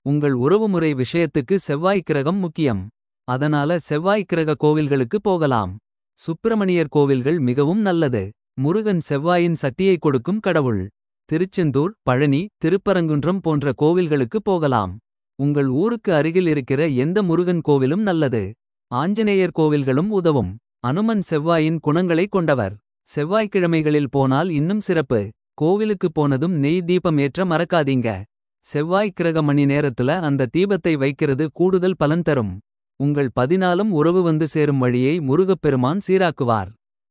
உங்கள் உறவுமுறை விஷயத்துக்கு செவ்வாய் கிரகம் முக்கியம். அதனால செவ்வாய் கிரக கோவில்களுக்கு போகலாம். சுப்பிரமணியர் கோவில்கள் மிகவும் நல்லது. முருகன் செவ்வாயின் சக்தியை கொடுக்கும் கடவுள். திருச்செந்தூர் பழனி திருப்பரங்குன்றம் போன்ற கோவில்களுக்கு போகலாம். உங்கள் ஊருக்கு அருகில் இருக்கிற எந்த முருகன் கோவிலும் நல்லது. ஆஞ்சநேயர் கோவில்களும் உதவும். அனுமன் செவ்வாயின் குணங்களை கொண்டவர். செவ்வாய்க்கிழமைகளில் போனால் இன்னும் சிறப்பு. கோவிலுக்கு போனதும் நெய் தீபம் ஏற்ற மறக்காதீங்க. செவ்வாய் கிரக மணி நேரத்துல அந்த தீபத்தை வைக்கிறது கூடுதல் பலன் தரும். உங்கள் பதினாலும் உறவு வந்து சேரும் வழியை முருகப்பெருமான் சீராக்குவார்.